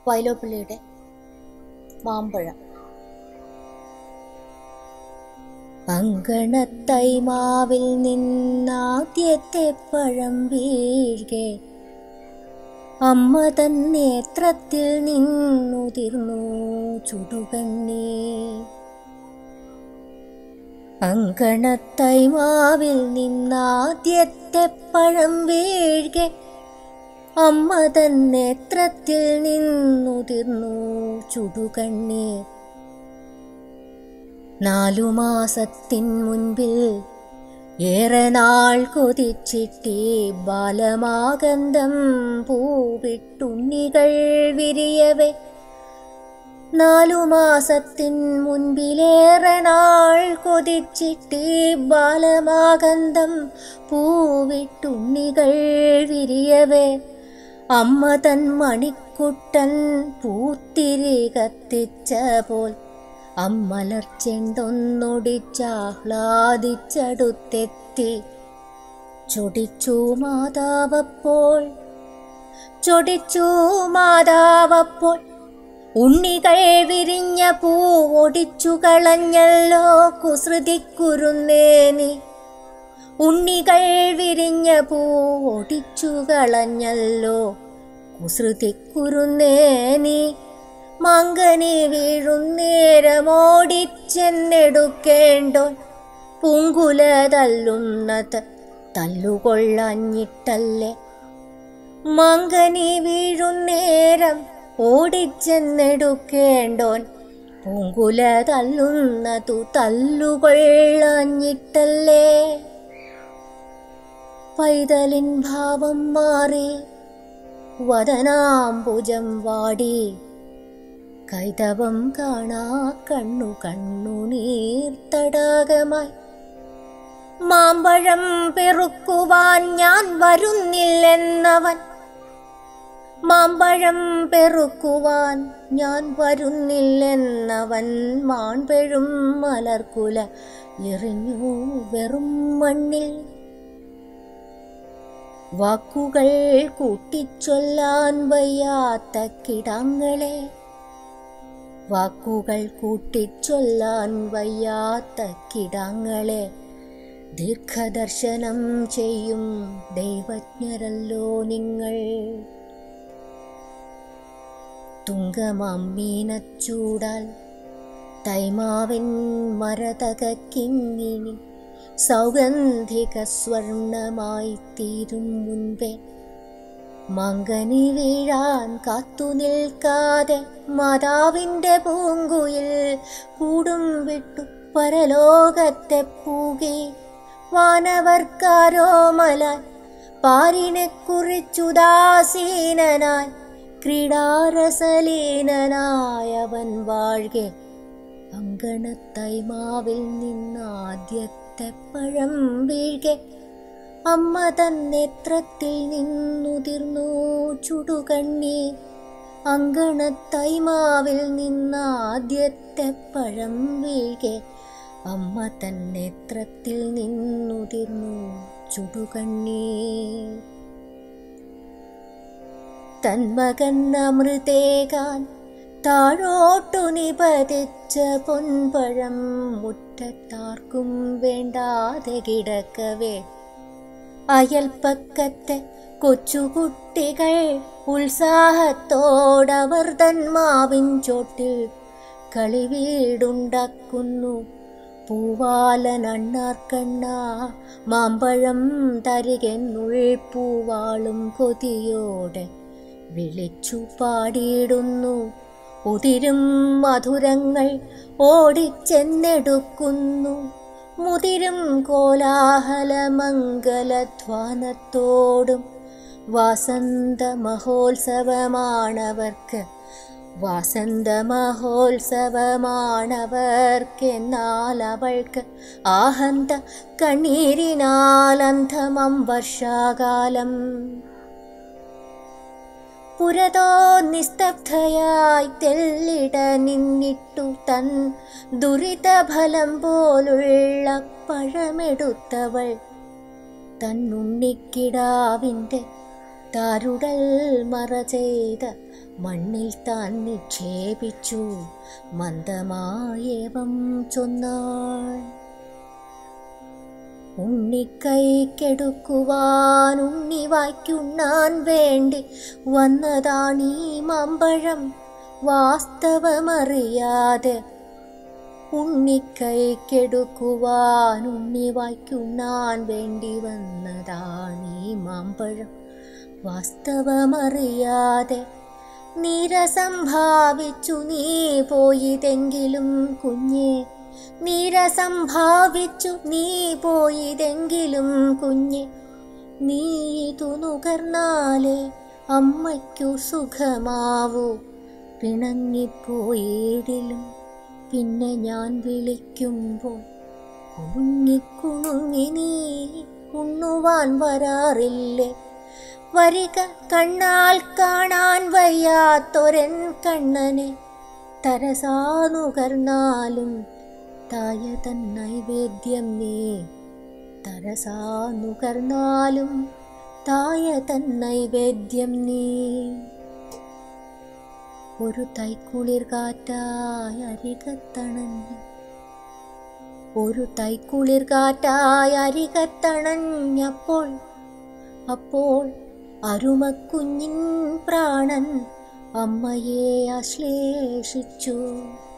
വൈലോപ്പിള്ളിയുടെ മാമ്പഴം അങ്കണത്തൈമാവിൽ നിന്നാദ്യത്തെ പഴം വീഴ്കെ അമ്മ തൻ നേത്രത്തിൽ നിന്നുതിർന്നു ചുടുകണ്ണീ അങ്കണത്തൈമാവിൽ നിന്നാദ്യത്തെ പഴം വീഴ്കെ അമ്മ തൻ നേത്രത്തിൽ നിന്നുതിർന്നു ചുടുകണ്ണീർ നാലു മാസത്തിൻ മുൻപിൽ ഏറെ നാൾ കൊതിച്ചിട്ടേ ബാലമാകന്തം പൂവിട്ടുണ്ണികൾ വിരിയവേ നാലു മാസത്തിൻ മുൻപിലേറെ നാൾ കൊതിച്ചിട്ടേ ബാലമാകന്തം പൂവിട്ടുണ്ണികൾ വിരിയവേ അമ്മ തൻ മണിക്കുട്ടൻ പൂത്തിരി കത്തിച്ച പോൽ അമ്മലർച്ചെണ്ടൊന്നൊടിച്ചാഹ്ലാദിച്ചടുത്തെത്തി ചൊടിച്ചു മാതാവപ്പോൾ ചൊടിച്ചു മാതാവപ്പോൾ ഉണ്ണികൾ വിരിഞ്ഞ പൂ ഒടിച്ചു കളഞ്ഞല്ലോ കുസൃതിക്കുരുന്നേനി ഉണ്ണികൾ വിരിഞ്ഞ പൂ ഒടിച്ചു കളഞ്ഞല്ലോ കുസൃതിക്കുരുന്നേനി മങ്കനി വീഴുന്നേരമോടിച്ചെന്നെടുക്കേണ്ടോ പൂങ്കുല തല്ലുന്നത് തല്ലുകൊള്ളഞ്ഞിട്ടല്ലേ മങ്കനി വീഴുന്നേരം ഓടിച്ചെന്നെടുക്കേണ്ടോൻ പൂങ്കുല തല്ലുന്നതു തല്ലുകൊള്ളഞ്ഞിട്ടല്ലേ പൈതലിൻ ഭാവം മാറി വദനാംബുജം വാടി കൈതവം കാണാ കണ്ണു കണ്ണു നീർത്തടാകമായി മാമ്പഴം പെറുക്കുവാൻ ഞാൻ വരുന്നില്ലെന്നവൻ മാമ്പഴം പെറുക്കുവാൻ ഞാൻ വരുന്നില്ലെന്നവൻ മാൺപെഴും മലർക്കുല എറിഞ്ഞു വെറും മണ്ണിൽ വാക്കുകൾ കൂട്ടിച്ചൊല്ലാൻ വയ്യാത്ത കിടാങ്ങളെ വാക്കുകൾ കൂട്ടിച്ചൊല്ലാൻ വയ്യാത്ത കിടാങ്ങളെ ദീർഘദർശനം ചെയ്യും ദൈവജ്ഞരല്ലോ നിങ്ങൾ തുങ്കമമ്മീനച്ചൂടാൽ തൈമാവിൻ മരതകിങ്ങിനി സൗഗന്ധിക സ്വർണമായി തീരും മുൻപേ മങ്കനി വീഴാൻ കാത്തു നിൽക്കാതെ മാതാവിൻ്റെ പൂങ്കുയിൽ കൂടും വിട്ടു പരലോകത്തെ പൂകി വാനവർക്കാരോ മലാൻ പാരിനെ കുറിച്ചുദാസീനനായി ക്രീഡാരസലീനനായവൻ വാഴ്കെ അങ്കണത്തൈമാവിൽ നിന്നാദ്യത്തെ പഴം വീഴ്കെ അമ്മ തൻ നേത്രത്തിൽ നിന്നുതിർന്നു ചുടുകണ്ണി അങ്കണത്തൈമാവിൽ നിന്നാദ്യത്തെ പഴം വീഴ്കെ അമ്മ തൻ നേത്രത്തിൽ നിന്നുതിർന്നു ചുടുകണ്ണി തന്മകൻ അമൃതേകാൻ താഴോട്ടു നിപതിച്ച പൊൻപഴം മുറ്റത്താർക്കും വേണ്ടാതെ കിടക്കവേ അയൽപ്പക്കത്തെ കൊച്ചുകുട്ടികൾ ഉത്സാഹത്തോടവർ തന്മാവിൻ ചോട്ടിൽ കളിവീടുണ്ടാക്കുന്നു പൂവാലനണ്ണാർക്കണ്ണ മാമ്പഴം തരികെന്നുൾ പൂവാളും കൊതിയോടെ വിളിച്ചു പാടിയിടുന്നു ഉതിരും മധുരങ്ങൾ ഓടിച്ചെന്നെടുക്കുന്നു മുതിരും കോലാഹലമംഗലധ്വാനത്തോടും വാസന്ത മഹോത്സവമാണവർക്ക് വാസന്ത മഹോത്സവമാണവർക്കെന്നാൽ അവൾക്ക് ആഹന്ത കണ്ണീരിനാലന്ധമം വർഷാകാലം പുരതോ നിസ്തബ്ധയായി തെല്ലിട നിന്നിട്ടു തൻ ദുരിതഫലം പോലുള്ള പഴമെടുത്തവൾ തന്നുണ്ണിക്കിടാവിൻ്റെ താരുടൽ മറ ചെയ്ത മണ്ണിൽ താൻ നിക്ഷേപിച്ചു മന്ദമായേവം ചൊന്നാൾ ഉണ്ണിക്കൈക്കെടുക്കുവാൻ ഉണ്ണി വായ്ക്കുണ്ണാൻ വേണ്ടി വന്നതാണീ മാമ്പഴം വാസ്തവമറിയാതെ ഉണ്ണിക്കൈക്കെടുക്കുവാൻ ഉണ്ണി വായ്ക്കുണ്ണാൻ വേണ്ടി വന്നതാണീ മാമ്പഴം വാസ്തവമറിയാതെ നിരസംഭാവിച്ചു നീ പോയതെങ്കിലും കുഞ്ഞെ നിരസംഭാവിച്ചു നീ പോയതെങ്കിലും കുഞ്ഞെ നീ ഇതു നുകർന്നാലേ അമ്മയ്ക്കു സുഖമാവൂ പിണങ്ങിപ്പോയിടിലും പിന്നെ ഞാൻ വിളിക്കുമ്പോൾ കുണുങ്ങിക്കുണുങ്ങി നീ ഉണ്ണുവാൻ വരാറില്ലേ വരിക കണ്ണാൽ കാണാൻ വയ്യാത്തൊരൻ കണ്ണനെ തരസാനുകർന്നാലും തായ തൻ നൈവേദ്യം നീ തരസാനുകർന്നാലും തായ തൻ നൈവേദ്യം നീ ഒരു തൈക്കുളിർ കാറ്റായ അരികത്തണഞ്ഞ് ഒരു തൈക്കുളിർ കാറ്റായ അരികത്തണഞ്ഞപ്പോൾ അപ്പോൾ അരുമക്കുഞ്ഞിൻ പ്രാണൻ അമ്മയെ ആശ്ലേഷിച്ചു